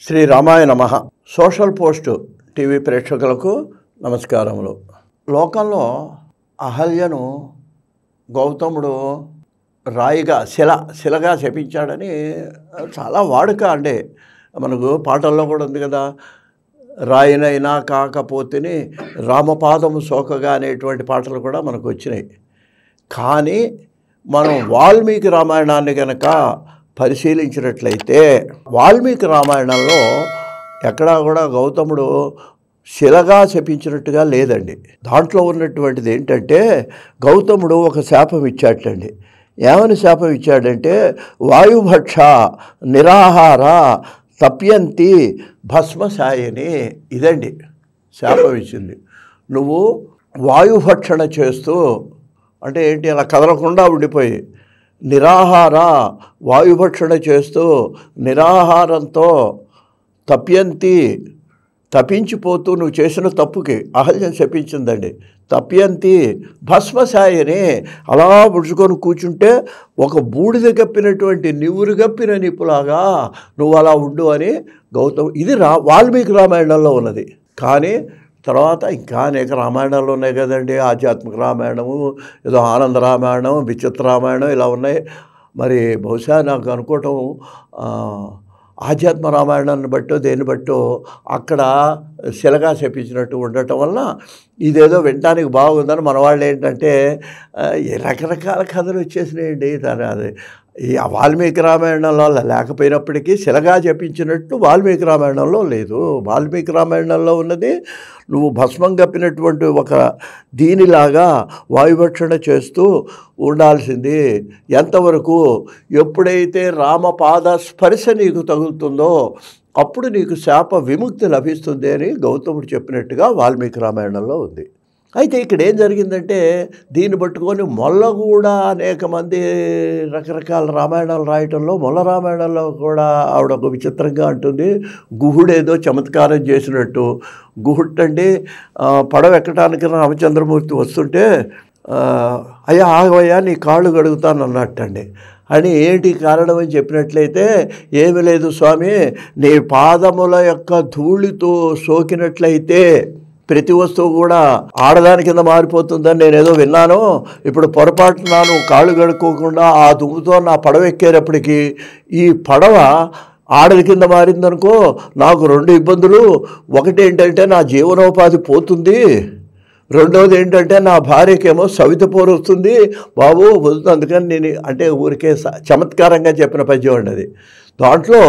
శ్రీ రామాయ నమ social post TV ప్రేక్షకులకు నమస్కారములు లోకంలో అహల్యను గౌతముడు రాయిగా శిల శిలగా శపించాడని చాలా వాడుక అండి మనకు పాటల్లో కూడా ఉంది కదా రాయినైనా కాకపోతేనే రామపాదము సోకగా అనేటువంటి పాటలు కూడా మనకు వచ్చినాయి కానీ మనం వాల్మీకి రామాయణాన్ని కనుక పరిశీలించినట్లయితే వాల్మీకి రామాయణంలో ఎక్కడా కూడా గౌతముడు శిలగా శపించినట్టుగా లేదండి దాంట్లో ఉన్నటువంటిది ఏంటంటే గౌతముడు ఒక శాపం ఇచ్చాటండి ఏమని శాపం ఇచ్చాడంటే వాయుభక్ష నిరాహార తప్యంతి భస్మశాయని ఇదండి శాపం ఇచ్చింది నువ్వు వాయుభక్షణ చేస్తూ అంటే ఏంటి అలా కదలకుండా ఉండిపోయి నిరాహార వాయుభక్షణ చేస్తూ నిరాహారంతో తప్యంతి తప్పించిపోతూ నువ్వు చేసిన తప్పుకి అహల్యం శపించిందండి తప్యంతి భస్మశాయని అలా పుడుచుకొని కూర్చుంటే ఒక బూడిద కప్పినటువంటి నివురు కప్పిన నిప్పులాగా నువ్వు అలా ఉండు అని గౌతమ్ ఇది రా వాల్మీకి రామాయణంలో ఉన్నది కానీ తర్వాత ఇంకా అనేక రామాయణాలు ఉన్నాయి కదండి ఆధ్యాత్మిక రామాయణము ఏదో ఆనంద రామాయణం విచిత్ర రామాయణం ఇలా ఉన్నాయి మరి బహుశా నాకు అనుకోవటం ఆ, ఆధ్యాత్మ రామాయణాన్ని బట్టో దేన్ని బట్టో అక్కడ శిలగా చెప్పించినట్టు ఉండటం వల్ల ఇదేదో వినడానికి బాగుందని మన వాళ్ళు ఏంటంటే ఆ, ఈ రకరకాల కథలు వచ్చేసినాయండి దాని అది ఈ వాల్మీకి రామాయణంలో అలా లేకపోయినప్పటికీ శిలగా చెప్పించినట్టు వాల్మీకి రామాయణంలో లేదు వాల్మీకి రామాయణంలో ఉన్నది నువ్వు భస్మం కప్పినటువంటి ఒక దీనిలాగా వాయుభక్షణ చేస్తూ ఉండాల్సింది ఎంతవరకు ఎప్పుడైతే రామపాద స్పర్శ నీకు తగులుతుందో అప్పుడు నీకు శాప విముక్తి లభిస్తుంది అని గౌతముడు చెప్పినట్టుగా వాల్మీకి రామాయణంలో ఉంది అయితే ఇక్కడ ఏం జరిగిందంటే దీన్ని పట్టుకొని మొల్ల కూడా అనేక మంది రకరకాల రామాయణాలు రాయటంలో మొల్ల రామాయణంలో కూడా ఆవిడ ఒక విచిత్రంగా అంటుంది గుహుడేదో చమత్కారం చేసినట్టు గుహుట్టండి ఆ, పడవ ఎక్కడానికి రామచంద్రమూర్తి వస్తుంటే ఆ, అయ్యా ఆగవయ్యా నీ కాళ్ళు గడుగుతాను అన్నట్టండి అని ఏంటి కారణం అని చెప్పినట్లయితే ఏమి లేదు స్వామి నీ పాదముల యొక్క ధూళితో సోకినట్లయితే ప్రతి వస్తువు కూడా ఆడదాని కింద మారిపోతుందని నేను ఏదో విన్నాను ఇప్పుడు పొరపాటు నాను కాళ్ళు గడుక్కోకుండా ఆ దుమ్ముతో నా పడవ ఎక్కేటప్పటికి ఈ పడవ ఆడది కింద మారిందనుకో నాకు రెండు ఇబ్బందులు ఒకటి ఏంటంటే నా జీవనోపాధి పోతుంది రెండవది ఏంటంటే నా భార్యకేమో సవిత పోరు వస్తుంది బాబు వద్దు అందుకని నేను అంటే ఊరికే స- చమత్కారంగా చెప్పిన పద్యం అండి అది దాంట్లో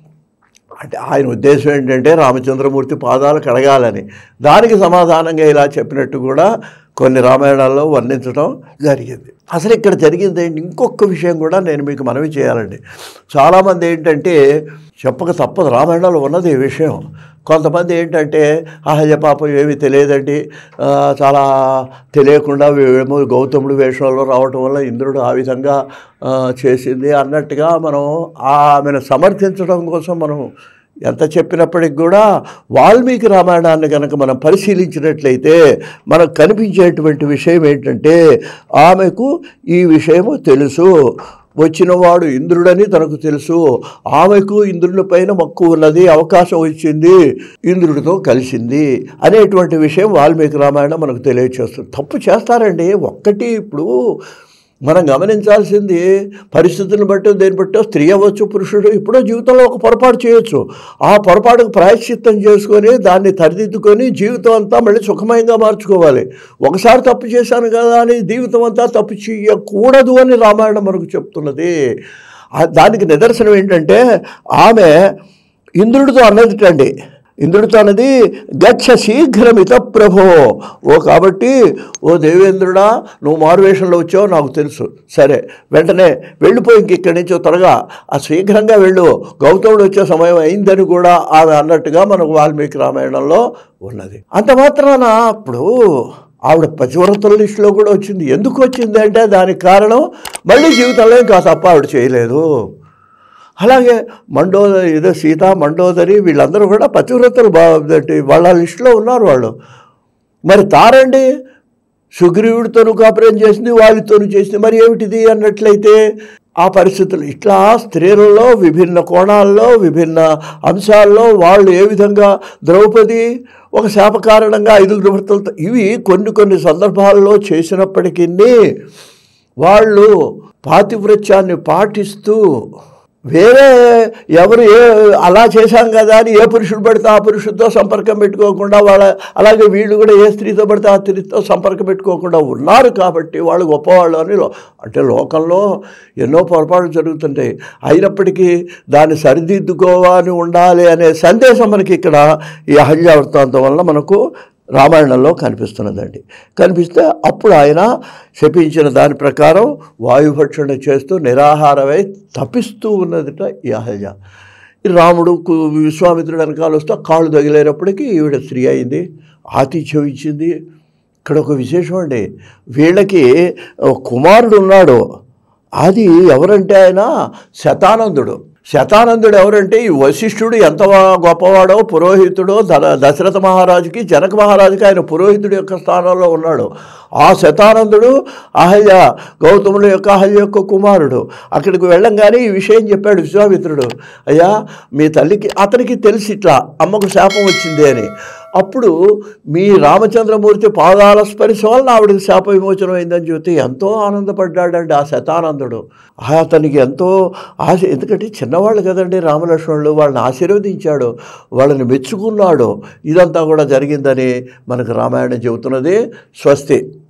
అంటే ఆయన ఉద్దేశం ఏంటంటే రామచంద్రమూర్తి పాదాలు కడగాలని దానికి సమాధానంగా ఇలా చెప్పినట్టు కూడా కొన్ని రామాయణాల్లో వర్ణించడం జరిగింది అసలు ఇక్కడ జరిగింది ఏంటి? ఇంకొక విషయం కూడా నేను మీకు మనవి చేయాలండి చాలామంది ఏంటంటే చెప్పక తప్పదు రామాయణంలో ఉన్నది ఈ విషయం కొంతమంది ఏంటంటే అహల్య పాపం ఏమీ తెలియదండి ఆ, చాలా తెలియకుండా ఏమో గౌతముడు వేషంలో రావటం వల్ల ఇంద్రుడు ఆ విధంగా ఆ, చేసింది అన్నట్టుగా మనం ఆమెను సమర్థించడం కోసం మనం ఎంత చెప్పినప్పటికి కూడా వాల్మీకి రామాయణాన్ని కనుక మనం పరిశీలించినట్లయితే మనకు కనిపించేటువంటి విషయం ఏంటంటే ఆమెకు ఈ విషయము తెలుసు వచ్చినవాడు ఇంద్రుడని తనకు తెలుసు ఆమెకు ఇంద్రుని పైన మక్కువ ఉన్నది అవకాశం వచ్చింది ఇంద్రుడితో కలిసింది అనేటువంటి విషయం వాల్మీకి రామాయణం మనకు తెలియచేస్తుంది తప్పు చేస్తారండి ఒక్కటి ఇప్పుడు మనం గమనించాల్సింది పరిస్థితులను బట్టి దేని బట్టో స్త్రీ అవ్వచ్చు పురుషుడు ఇప్పుడో జీవితంలో ఒక పొరపాటు చేయొచ్చు ఆ పొరపాటుకు ప్రాయశ్చిత్తం చేసుకొని దాన్ని తరిదిద్దుకొని జీవితం అంతా మళ్ళీ సుఖమయంగా మార్చుకోవాలి ఒకసారి తప్పు చేశాను కదా అని జీవితం అంతా తప్పు చేయకూడదు అని రామాయణం మనకు చెప్తున్నది ఆ- దానికి నిదర్శనం ఏంటంటే ఆమె ఇంద్రుడితో అన్నదిటండి ఇంద్రుడితో అన్నది గచ్చ శీఘ్రమిత ప్రభో ఓ కాబట్టి ఓ దేవేంద్రుడా నువ్వు మారువేషంలో వచ్చావు నాకు తెలుసు సరే వెంటనే వెళ్ళిపోయి ఇంక ఇక్కడి నుంచి త్వరగా ఆ శీఘ్రంగా వెళ్ళు గౌతముడు వచ్చే సమయం అయిందని కూడా ఆమె అన్నట్టుగా మనకు వాల్మీకి రామాయణంలో ఉన్నది అంత మాత్రాన అప్పుడు ఆవిడ పతివ్రతల లిస్టులో కూడా వచ్చింది ఎందుకు వచ్చింది అంటే దానికి కారణం మళ్ళీ జీవితంలో ఇంకా తప్ప ఆవిడ చేయలేదు అలాగే మండోదరి ఏదో సీత మండోదరి వీళ్ళందరూ కూడా పతివ్రతలు బా అంటే వాళ్ళ లిస్టులో ఉన్నారు వాళ్ళు మరి తారండి సుగ్రీవుడితోనూ కాపురం చేసింది వాళ్ళతోనూ చేసింది మరి ఏమిటిది అన్నట్లయితే ఆ పరిస్థితులు ఇట్లా స్త్రీలలో విభిన్న కోణాల్లో విభిన్న అంశాల్లో వాళ్ళు ఏ విధంగా ద్రౌపది ఒక శాప కారణంగా ఐదుగురు భర్తలతో ఇవి కొన్ని కొన్ని సందర్భాల్లో చేసినప్పటికీ వాళ్ళు పాతివృత్యాన్ని పాటిస్తూ వేరే ఎవరు ఏ అలా చేశాం కదా అని ఏ పురుషుడు పడితే ఆ పురుషుడితో సంపర్కం పెట్టుకోకుండా వాళ్ళ అలాగే వీళ్ళు కూడా ఏ స్త్రీతో పడితే ఆ స్త్రీతో సంపర్కం పెట్టుకోకుండా ఉన్నారు కాబట్టి వాళ్ళు గొప్పవాళ్ళు అని లో- అంటే లోకంలో ఎన్నో పొరపాట్లు జరుగుతుంటాయి అయినప్పటికీ దాన్ని సరిదిద్దుకోవాలి ఉండాలి అనే సందేశం మనకి ఇక్కడ ఈ అహల్య వృత్తాంతం వల్ల మనకు రామాయణంలో కనిపిస్తున్నదండి కనిపిస్తే అప్పుడు ఆయన శపించిన దాని ప్రకారం వాయుభక్షణ చేస్తూ నిరాహారమై తప్పిస్తూ ఉన్నదిట ఈ అహల్య ఈ రాముడు కు- విశ్వామిత్రుడు వెనకాల వస్తే కాళ్ళు తగిలేటప్పటికీ ఈవిడ స్త్రీ అయింది ఆతిథ్యం ఇచ్చింది ఇక్కడ ఒక విశేషం అండి వీళ్ళకి ఒక కుమారుడు ఉన్నాడు అది ఎవరంటే ఆయన శతానందుడు శతానందుడు ఎవరంటే ఈ వశిష్ఠుడు ఎంత వా- గొప్పవాడో పురోహితుడో ధన దశరథ మహారాజుకి జనక మహారాజుకి ఆయన పురోహితుడి యొక్క స్థానంలో ఉన్నాడు ఆ శతానందుడు అహల్య గౌతముడు యొక్క అహల్య యొక్క కుమారుడు అక్కడికి వెళ్ళంగానే ఈ విషయం చెప్పాడు విశ్వామిత్రుడు అయ్యా మీ తల్లికి అతనికి తెలిసి ఇట్లా అమ్మకు శాపం వచ్చింది అని అప్పుడు మీ రామచంద్రమూర్తి పాదాల స్పర్శ వల్ల ఆవిడకి శాప విమోచనం అయిందని చెబితే ఎంతో ఆనందపడ్డాడండి ఆ శతానందుడు అతనికి ఎంతో ఆశ ఎందుకంటే చిన్నవాళ్ళు కదండి రామలక్ష్మణులు వాళ్ళని ఆశీర్వదించాడు వాళ్ళని మెచ్చుకున్నాడు ఇదంతా కూడా జరిగిందని మనకు రామాయణం చెబుతున్నది స్వస్తి